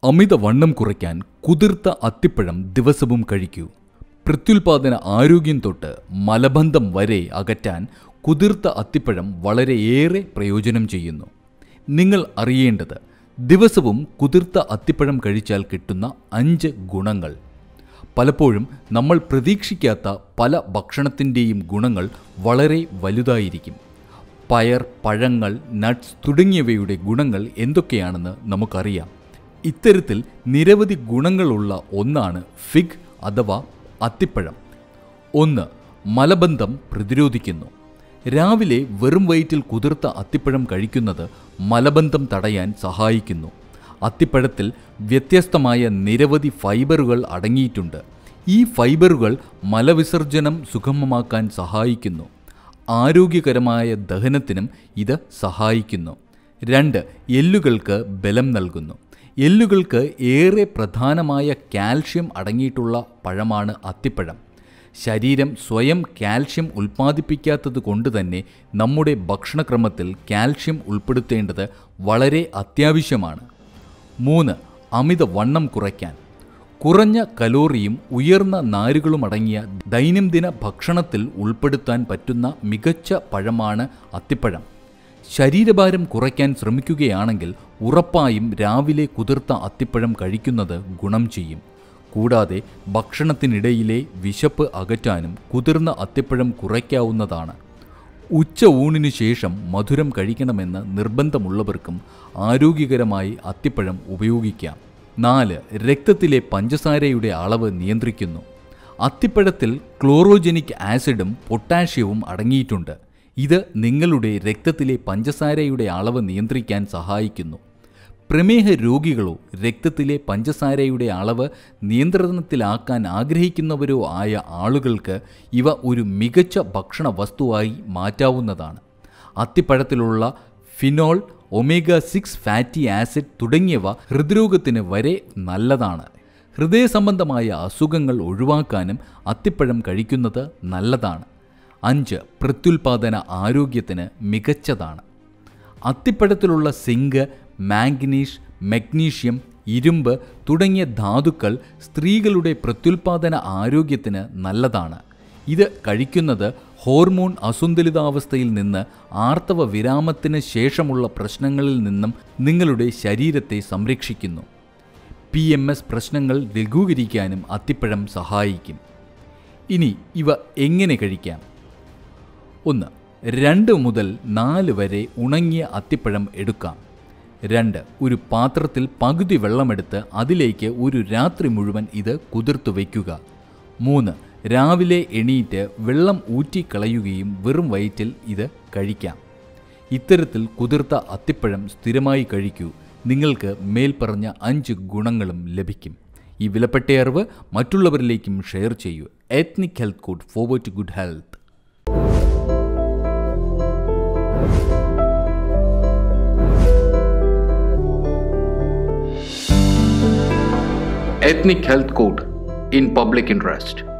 അമിതവണ്ണം കുറയ്ക്കാൻ കുതിർത്ത അത്തിപ്പഴം ദിവസവും കഴിക്കൂ പ്രത്യുൽപാദന ആരോഗ്യം തൊട്ട് മലബന്ധം വരെ അകറ്റാൻ കുതിർത്ത അത്തിപ്പഴം വളരെയേറെ പ്രയോജനം ചെയ്യുന്നു നിങ്ങൾ അറിയേണ്ടത് ദിവസവും കുതിർത്ത അത്തിപ്പഴം കഴിച്ചാൽ കിട്ടുന്ന അഞ്ച് ഗുണങ്ങൾ പലപ്പോഴും നമ്മൾ പ്രതീക്ഷിക്കാത്ത പല ഭക്ഷണത്തിൻ്റെയും ഗുണങ്ങൾ വളരെ വലുതായിരിക്കും പയർ പഴങ്ങൾ നട്ട്സ് തുടങ്ങിയവയുടെ ഗുണങ്ങൾ എന്തൊക്കെയാണെന്ന് നമുക്കറിയാം ഇത്തരത്തിൽ നിരവധി ഗുണങ്ങളുള്ള ഒന്നാണ് ഫിഗ് അഥവാ അത്തിപ്പഴം ഒന്ന് മലബന്ധം പ്രതിരോധിക്കുന്നു രാവിലെ വെറും വയറ്റിൽ കുതിർത്ത അത്തിപ്പഴം കഴിക്കുന്നത് മലബന്ധം തടയാൻ സഹായിക്കുന്നു അത്തിപ്പഴത്തിൽ വ്യത്യസ്തമായ നിരവധി ഫൈബറുകൾ അടങ്ങിയിട്ടുണ്ട് ഈ ഫൈബറുകൾ മലവിസർജനം സുഗമമാക്കാൻ സഹായിക്കുന്നു ആരോഗ്യകരമായ ദഹനത്തിനും ഇത് സഹായിക്കുന്നു രണ്ട് എല്ലുകൾക്ക് ബലം നൽകുന്നു എല്ലുകൾക്ക് ഏറെ പ്രധാനമായ കാൽഷ്യം അടങ്ങിയിട്ടുള്ള പഴമാണ് അത്തിപ്പഴം ശരീരം സ്വയം കാൽഷ്യം ഉൽപ്പാദിപ്പിക്കാത്തത് കൊണ്ട് തന്നെ നമ്മുടെ ഭക്ഷണക്രമത്തിൽ കാൽഷ്യം ഉൾപ്പെടുത്തേണ്ടത് വളരെ അത്യാവശ്യമാണ് മൂന്ന് അമിത വണ്ണം കുറയ്ക്കാൻ കുറഞ്ഞ കലോറിയും ഉയർന്ന നാരുകളും അടങ്ങിയ ദൈനംദിന ഭക്ഷണത്തിൽ ഉൾപ്പെടുത്താൻ പറ്റുന്ന മികച്ച പഴമാണ് അത്തിപ്പഴം ശരീരഭാരം കുറയ്ക്കാൻ ശ്രമിക്കുകയാണെങ്കിൽ ഉറപ്പായും രാവിലെ കുതിർത്ത അത്തിപ്പഴം കഴിക്കുന്നത് ഗുണം ചെയ്യും കൂടാതെ ഭക്ഷണത്തിനിടയിലെ വിശപ്പ് അകറ്റാനും കുതിർന്ന അത്തിപ്പഴം കുറയ്ക്കാവുന്നതാണ് ഉച്ച ഊണിനു ശേഷം മധുരം കഴിക്കണമെന്ന് നിർബന്ധമുള്ളവർക്കും ആരോഗ്യകരമായി അത്തിപ്പഴം ഉപയോഗിക്കാം നാല് രക്തത്തിലെ പഞ്ചസാരയുടെ അളവ് നിയന്ത്രിക്കുന്നു അത്തിപ്പഴത്തിൽ ക്ലോറോജനിക് ആസിഡും പൊട്ടാഷ്യവും അടങ്ങിയിട്ടുണ്ട് ഇത് നിങ്ങളുടെ രക്തത്തിലെ പഞ്ചസാരയുടെ അളവ് നിയന്ത്രിക്കാൻ സഹായിക്കുന്നു പ്രമേഹ രോഗികളോ രക്തത്തിലെ പഞ്ചസാരയുടെ അളവ് നിയന്ത്രണത്തിലാക്കാൻ ആഗ്രഹിക്കുന്നവരോ ആയ ആളുകൾക്ക് ഇവ ഒരു മികച്ച ഭക്ഷണ വസ്തുവായി മാറ്റാവുന്നതാണ് അത്തിപ്പഴത്തിലുള്ള phenol omega six fatty acid തുടങ്ങിയവ ഹൃദ്രോഗത്തിന് വരെ നല്ലതാണ് ഹൃദയ സംബന്ധമായ അസുഖങ്ങൾ ഒഴിവാക്കാനും അത്തിപ്പഴം കഴിക്കുന്നത് നല്ലതാണ് അഞ്ച് പ്രത്യുൽപാദന ആരോഗ്യത്തിന് മികച്ചതാണ് അത്തിപ്പഴത്തിലുള്ള സിങ്ക് മാംഗനീഷ് മഗ്നീഷ്യം ഇരുമ്പ് തുടങ്ങിയ ധാതുക്കൾ സ്ത്രീകളുടെ പ്രത്യുൽപാദന ആരോഗ്യത്തിന് നല്ലതാണ് ഇത് കഴിക്കുന്നത് ഹോർമോൺ അസന്തുലിതാവസ്ഥയിൽ നിന്ന് ആർത്തവ വിരാമത്തിന് ശേഷമുള്ള പ്രശ്നങ്ങളിൽ നിന്നും നിങ്ങളുടെ ശരീരത്തെ സംരക്ഷിക്കുന്നു പി എം എസ് പ്രശ്നങ്ങൾ ലഘൂകരിക്കാനും അത്തിപ്പഴം സഹായിക്കും ഇനി ഇവ എങ്ങനെ കഴിക്കാം ഒന്ന് രണ്ട് മുതൽ നാല് വരെ ഉണങ്ങിയ അത്തിപ്പഴം എടുക്കാം രണ്ട് ഒരു പാത്രത്തിൽ പകുതി വെള്ളമെടുത്ത് അതിലേക്ക് ഒരു രാത്രി മുഴുവൻ ഇത് കുതിർത്തു വയ്ക്കുക മൂന്ന് രാവിലെ എണീറ്റ് വെള്ളം ഊറ്റിക്കളയുകയും വെറും വയറ്റിൽ ഇത് കഴിക്കാം ഇത്തരത്തിൽ കുതിർത്ത അത്തിപ്പഴം സ്ഥിരമായി കഴിക്കൂ നിങ്ങൾക്ക് മേൽപ്പറഞ്ഞ അഞ്ച് ഗുണങ്ങളും ലഭിക്കും ഈ വിലപ്പെട്ട അറിവ് മറ്റുള്ളവരിലേക്കും ഷെയർ ചെയ്യൂ ethnic health code forward to good health Ethnic Health Code in Public Interest.